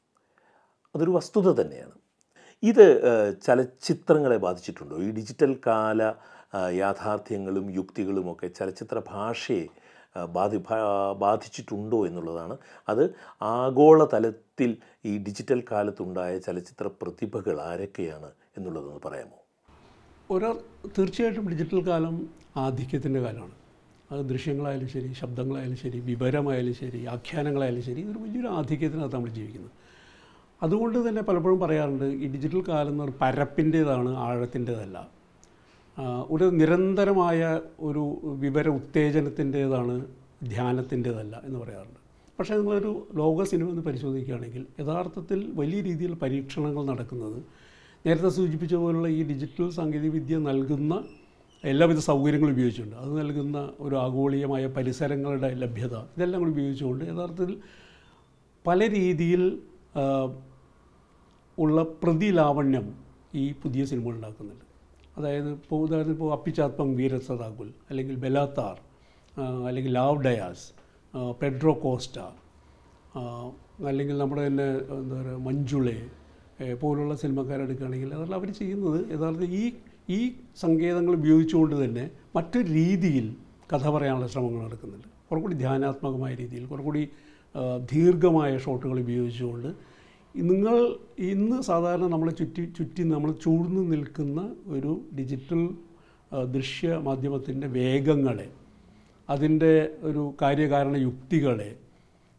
അതൊരു വസ്തുത തന്നെയാണ് ഇത് ആ, ചലച്ചിത്രങ്ങളെ ബാധിച്ചിട്ടുണ്ടോ ഈ ഡിജിറ്റൽ കാല ആ, യാഥാർത്ഥ്യങ്ങളും യുക്തികളുമൊക്കെ ചലച്ചിത്ര ഭാഷയെ ആ, ബാധി ഭാ- ബാധിച്ചിട്ടുണ്ടോ എന്നുള്ളതാണ് അത് ആഗോള തലത്തിൽ ഈ ഡിജിറ്റൽ കാലത്തുണ്ടായ ചലച്ചിത്ര പ്രതിഭകൾ ആരൊക്കെയാണ് എന്നുള്ളതൊന്ന് പറയാമോ ഒരാ തീർച്ചയായിട്ടും ഡിജിറ്റൽ കാലം ആധിക്യത്തിൻ്റെ കാലമാണ് അത് ദൃശ്യങ്ങളായാലും ശരി ശബ്ദങ്ങളായാലും ശരി വിവരമായാലും ശരി ആഖ്യാനങ്ങളായാലും ശരി ഇതൊരു വലിയൊരു ആധിക്യത്തിനകത്ത് നമ്മൾ ജീവിക്കുന്നത് അതുകൊണ്ട് തന്നെ പലപ്പോഴും പറയാറുണ്ട് ഈ ഡിജിറ്റൽ കാലം എന്ന് പറഞ്ഞാൽ പരപ്പിൻ്റേതാണ് ആഴത്തിൻ്റേതല്ല ആ, ഒരു നിരന്തരമായ ഒരു വിവര ഉത്തേജനത്തിൻ്റേതാണ് ധ്യാനത്തിൻ്റേതല്ല എന്ന് പറയാറുണ്ട് പക്ഷേ നിങ്ങളൊരു ലോക സിനിമ എന്ന് പരിശോധിക്കുകയാണെങ്കിൽ യഥാർത്ഥത്തിൽ വലിയ രീതിയിൽ പരീക്ഷണങ്ങൾ നടക്കുന്നത് നേരത്തെ സൂചിപ്പിച്ച പോലുള്ള ഈ ഡിജിറ്റൽ സാങ്കേതികവിദ്യ നൽകുന്ന എല്ലാവിധ സൗകര്യങ്ങളും ഉപയോഗിച്ചുകൊണ്ട് അത് നൽകുന്ന ഒരു ആഗോളീയമായ പരിസരങ്ങളുടെ ലഭ്യത ഇതെല്ലാം കൂടി ഉപയോഗിച്ചുകൊണ്ട് യഥാർത്ഥത്തിൽ പല രീതിയിൽ ആ, ഉള്ള പ്രതിലാവണ്യം ഈ പുതിയ സിനിമകൾ ഉണ്ടാക്കുന്നുണ്ട് അതായത് ഇപ്പോൾ ഉദാഹരണത്തിന് ഇപ്പോൾ അപ്പിച്ചാത്മം വീരസദാകുൽ അല്ലെങ്കിൽ ബെലാത്താർ ആ, അല്ലെങ്കിൽ ലാവ് ഡയാസ് ആ, പെഡ്രോ കോസ്റ്റ ആ, അല്ലെങ്കിൽ നമ്മുടെ തന്നെ എന്താ പറയുക മഞ്ജുളെ ഏ, പോലുള്ള സിനിമക്കാരെടുക്കുകയാണെങ്കിൽ അതെല്ലാം അവർ ചെയ്യുന്നത് യഥാർത്ഥത്തിൽ ഈ ഈ സങ്കേതങ്ങൾ ഉപയോഗിച്ചുകൊണ്ട് തന്നെ മറ്റൊരു രീതിയിൽ കഥ പറയാനുള്ള ശ്രമങ്ങൾ നടക്കുന്നുണ്ട് കുറെ കൂടി ധ്യാനാത്മകമായ രീതിയിൽ കുറെ കൂടി ആ, ദീർഘമായ ഷോട്ടുകൾ ഉപയോഗിച്ചുകൊണ്ട് നിങ്ങൾ ഇന്ന് സാധാരണ നമ്മളെ ചുറ്റി ചുറ്റി നമ്മൾ ചൂഴ്ന്നു നിൽക്കുന്ന ഒരു ഡിജിറ്റൽ ആ, ദൃശ്യ മാധ്യമത്തിൻ്റെ വേഗങ്ങളെ അതിൻ്റെ ഒരു കാര്യകാരണ യുക്തികളെ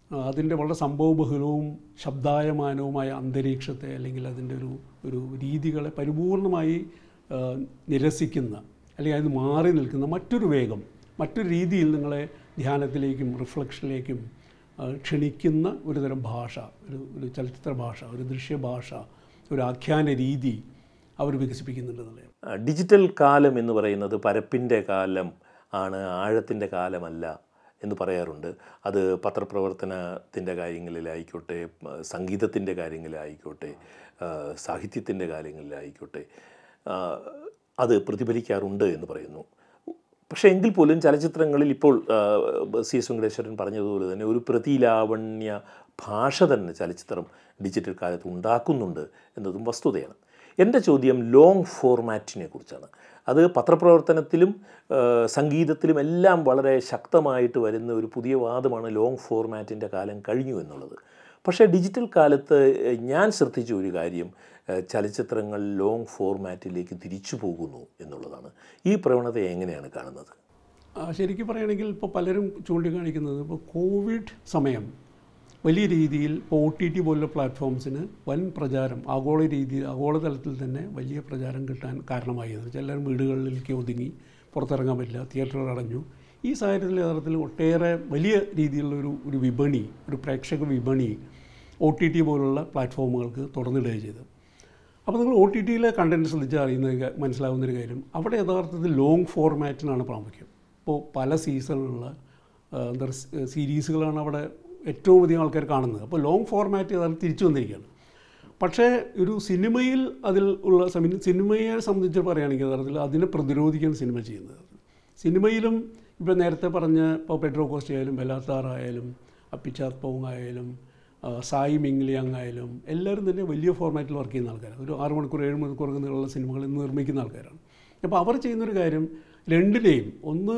അതിൻ്റെ വളരെ സംഭവബഹുലവും ശബ്ദായമാനവുമായ അന്തരീക്ഷത്തെ അല്ലെങ്കിൽ അതിൻ്റെ ഒരു ഒരു രീതികളെ പരിപൂർണമായി ആ, നിരസിക്കുന്ന അല്ലെങ്കിൽ അതിന് മാറി നിൽക്കുന്ന മറ്റൊരു വേഗം മറ്റൊരു രീതിയിൽ നിങ്ങളെ ധ്യാനത്തിലേക്കും റിഫ്ലക്ഷനിലേക്കും ആ, ക്ഷണിക്കുന്ന ഒരു തരം ഭാഷ ഒരു ഒരു ചലച്ചിത്ര ഭാഷ ഒരു ദൃശ്യഭാഷ ഒരു ആഖ്യാന രീതി അവർ വികസിപ്പിക്കുന്നുണ്ടെന്നുള്ളത് ആ, ഡിജിറ്റൽ കാലം എന്ന് പറയുന്നത് പരപ്പിൻ്റെ കാലം ആണ് ആഴത്തിൻ്റെ കാലമല്ല എന്ന് പറയാറുണ്ട് അത് പത്രപ്രവർത്തനത്തിൻ്റെ കാര്യങ്ങളിലായിക്കോട്ടെ സംഗീതത്തിൻ്റെ കാര്യങ്ങളിലായിക്കോട്ടെ സാഹിത്യത്തിൻ്റെ കാര്യങ്ങളിലായിക്കോട്ടെ ആ, അത് പ്രതിഫലിക്കാറുണ്ട് എന്ന് പറയുന്നു പക്ഷേ എങ്കിൽ പോലും ചലച്ചിത്രങ്ങളിൽ ഇപ്പോൾ ആ, സി എസ് വെങ്കടേശ്വരൻ പറഞ്ഞതുപോലെ തന്നെ ഒരു പ്രതിലാവണ്യ ഭാഷ തന്നെ ചലച്ചിത്രം ഡിജിറ്റൽ കാലത്ത് ഉണ്ടാക്കുന്നുണ്ട് എന്നതും വസ്തുതയാണ് എൻ്റെ ചോദ്യം ലോങ് ഫോർമാറ്റിനെ കുറിച്ചാണ് അത് പത്രപ്രവർത്തനത്തിലും ആ, സംഗീതത്തിലും എല്ലാം വളരെ ശക്തമായിട്ട് വരുന്ന ഒരു പുതിയ വാദമാണ് ലോങ് ഫോർമാറ്റിൻ്റെ കാലം കഴിഞ്ഞു എന്നുള്ളത് പക്ഷേ ഡിജിറ്റൽ കാലത്ത് ഏഹ്, ഞാൻ ശ്രദ്ധിച്ച ഒരു കാര്യം ഏഹ്, ചലച്ചിത്രങ്ങൾ ലോങ് ഫോർമാറ്റിലേക്ക് തിരിച്ചു പോകുന്നു എന്നുള്ളതാണ് ഈ പ്രവണത എങ്ങനെയാണ് കാണുന്നത് ആ, ശരിക്കും പറയുകയാണെങ്കിൽ ഇപ്പോൾ പലരും ചൂണ്ടിക്കാണിക്കുന്നത് ഇപ്പോൾ കോവിഡ് സമയം വലിയ രീതിയിൽ ഒ ടി ടി പോലുള്ള പ്ലാറ്റ്ഫോംസിന് വൻ പ്രചാരം ആഗോള രീതിയിൽ ആഗോളതലത്തിൽ തന്നെ വലിയ പ്രചാരം കിട്ടാൻ കാരണമായി എന്ന് വെച്ചാൽ എല്ലാവരും വീടുകളിലേക്ക് ഒതുങ്ങി പുറത്തിറങ്ങാൻ പറ്റില്ല തിയേറ്ററുകൾ അടഞ്ഞു ഈ സാഹചര്യത്തിൽ യഥാർത്ഥത്തിൽ ഒട്ടേറെ വലിയ രീതിയിലുള്ള ഒരു ഒരു വിപണി ഒരു പ്രേക്ഷക വിപണി ഒ ടി ടി പോലുള്ള പ്ലാറ്റ്ഫോമുകൾക്ക് തുറന്നിടുകയും ചെയ്തു അപ്പോൾ നിങ്ങൾ ഒ ടി ടിയിലെ കണ്ടൻറ്റ് ശ്രദ്ധിച്ചാൽ അറിയുന്ന ഒരു കാ- മനസ്സിലാവുന്നൊരു കാര്യം അവിടെ യഥാർത്ഥത്തിൽ ലോങ് ഫോർമാറ്റിനാണ് പ്രാമുഖ്യം ഇപ്പോൾ പല സീസണിലുള്ള ആ, എന്താ പറയുക സീരീസുകളാണ് അവിടെ ഏറ്റവും അധികം ആൾക്കാർ കാണുന്നത് അപ്പോൾ ലോങ് ഫോർമാറ്റ് യഥാർത്ഥം തിരിച്ചു വന്നിരിക്കുകയാണ് പക്ഷേ ഒരു സിനിമയിൽ അതിൽ ഉള്ള സമി- സിനിമയെ സംബന്ധിച്ച് പറയുകയാണെങ്കിൽ യഥാർത്ഥത്തിൽ അതിനെ പ്രതിരോധിക്കാൻ സിനിമ ചെയ്യുന്നത് സിനിമയിലും ഇപ്പോൾ നേരത്തെ പറഞ്ഞ ഇപ്പോൾ പെട്രോ കോസ്റ്റ് ആയാലും ബലാത്താർ ആയാലും അപ്പിച്ചാത് പോങ് ആയാലും ആ, സായി മിങ്ലിയാങ് ആയാലും എല്ലാവരും തന്നെ വലിയ ഫോർമാറ്റിൽ വർക്ക് ചെയ്യുന്ന ആൾക്കാരാണ് ഒരു ആറ് മണിക്കൂർ ഏഴ് മണിക്കൂർ നീളമുള്ള സിനിമകൾ ഇന്ന് നിർമ്മിക്കുന്ന ആൾക്കാരാണ് അപ്പോൾ അവർ ചെയ്യുന്നൊരു കാര്യം രണ്ടിനെയും ഒന്ന്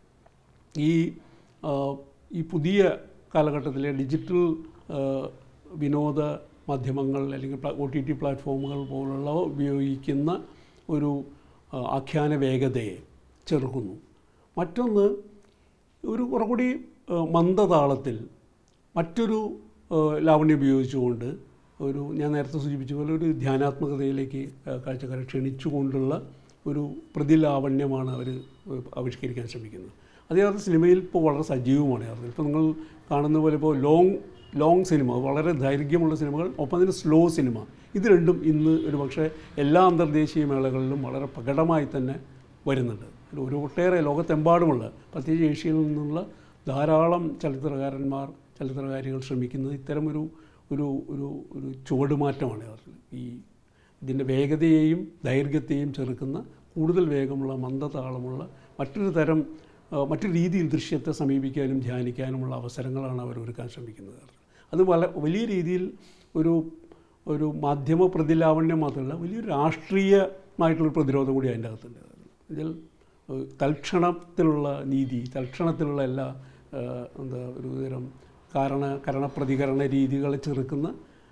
ഈ ആ, ഈ പുതിയ കാലഘട്ടത്തിലെ ഡിജിറ്റൽ ആ, വിനോദ മാധ്യമങ്ങൾ അല്ലെങ്കിൽ ഒ ടി ടി പ്ലാറ്റ്ഫോമുകൾ പോലുള്ളവ ഉപയോഗിക്കുന്ന ഒരു ആ, ആഖ്യാന വേഗതയെ ചെറുക്കുന്നു മറ്റൊന്ന് ഒരു കുറെ കൂടി ആ, മന്ദതാളത്തിൽ മറ്റൊരു ആ, ലാവണ്യം ഉപയോഗിച്ചുകൊണ്ട് ഒരു ഞാൻ നേരത്തെ സൂചിപ്പിച്ച പോലെ ഒരു ധ്യാനാത്മകതയിലേക്ക് ആ, കാഴ്ചക്കാരെ ക്ഷണിച്ചുകൊണ്ടുള്ള ഒരു പ്രതിലാവണ്യമാണ് അവർ ആവിഷ്കരിക്കാൻ ശ്രമിക്കുന്നത് അത് യഥാർത്ഥ സിനിമയിൽ ഇപ്പോൾ വളരെ സജീവമാണ് യഥാർത്ഥത്തിൽ ഇപ്പോൾ നിങ്ങൾ കാണുന്ന പോലെ ഇപ്പോൾ ലോങ് ലോങ് സിനിമ വളരെ ദൈർഘ്യമുള്ള സിനിമകൾ ഒപ്പം അതിന് സ്ലോ സിനിമ ഇത് രണ്ടും ഇന്ന് ഒരു പക്ഷേ എല്ലാ അന്തർദേശീയ മേളകളിലും വളരെ പ്രകടമായി തന്നെ വരുന്നുണ്ട് അതിൽ ഒരു ഒട്ടേറെ ലോകത്തെമ്പാടുമുള്ള പ്രത്യേകിച്ച് ഏഷ്യയിൽ നിന്നുള്ള ധാരാളം ചലച്ചിത്രകാരന്മാർ ചലച്ചിത്രകാരികൾ ശ്രമിക്കുന്നത് ഇത്തരം ഒരു ഒരു ഒരു ഒരു ചുവടുമാറ്റമാണ് യഥാർത്ഥത്തിൽ ഈ ഇതിൻ്റെ വേഗതയെയും ദൈർഘ്യത്തെയും ചെറുക്കുന്ന കൂടുതൽ വേഗമുള്ള മന്ദതാളമുള്ള മറ്റൊരു തരം ആ, മറ്റൊരു രീതിയിൽ ദൃശ്യത്തെ സമീപിക്കാനും ധ്യാനിക്കാനുമുള്ള അവസരങ്ങളാണ് അവർ ഒരുക്കാൻ ശ്രമിക്കുന്നത് അത് വല വലിയ രീതിയിൽ ഒരു ഒരു മാധ്യമ പ്രതിലാവണ്യം മാത്രമല്ല വലിയൊരു രാഷ്ട്രീയമായിട്ടുള്ളൊരു പ്രതിരോധം കൂടി അതിൻ്റെ അകത്തുണ്ട് ഇതിൽ ഏഹ്, തൽക്ഷണത്തിലുള്ള നീതി തൽക്ഷണത്തിലുള്ള എല്ലാ ഏഹ്, എന്താ ഒരു തരം കാരണ കരണപ്രതികരണ രീതികളെ ചെറുക്കുന്ന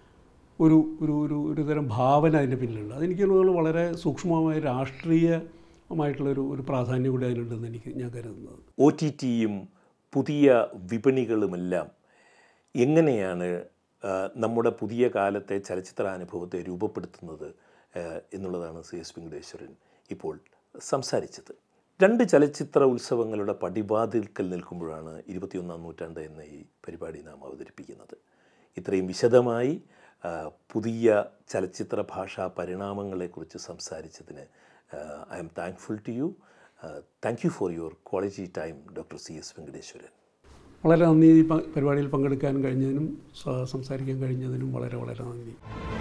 ഒരു ഒരു ഒരു ഒരു തരം ഭാവന അതിൻ്റെ പിന്നിലുണ്ട് അതെനിക്ക് തോന്നുന്നു വളരെ സൂക്ഷ്മമായ രാഷ്ട്രീയമായിട്ടുള്ളൊരു ഒരു പ്രാധാന്യം കൂടി അതിനുണ്ടെന്ന് എനിക്ക് ഞാൻ കരുതുന്നത് ഒ ടി ടിയും പുതിയ വിപണികളുമെല്ലാം എങ്ങനെയാണ് ആ, നമ്മുടെ പുതിയ കാലത്തെ ചലച്ചിത്രാനുഭവത്തെ രൂപപ്പെടുത്തുന്നത് ആ, എന്നുള്ളതാണ് സി എസ് വെങ്കടേശ്വരൻ ഇപ്പോൾ സംസാരിച്ചത് രണ്ട് ചലച്ചിത്ര ഉത്സവങ്ങളുടെ പടിവാതിൽക്കൽ നിൽക്കുമ്പോഴാണ് ഇരുപത്തിയൊന്നാം നൂറ്റാണ്ട് എന്ന ഈ പരിപാടി നാം അവതരിപ്പിക്കുന്നത് ഇത്രയും വിശദമായി ആ, പുതിയ ചലച്ചിത്ര ഭാഷാ പരിണാമങ്ങളെക്കുറിച്ച് സംസാരിച്ചതിന് I am thankful to you thank you for your quality time doctor C S Venkateswaran വളരെ നന്ദി ഈ പ- പരിപാടിയിൽ പങ്കെടുക്കാൻ കഴിഞ്ഞതിനും സ- സംസാരിക്കാൻ കഴിഞ്ഞതിനും വളരെ വളരെ നന്ദി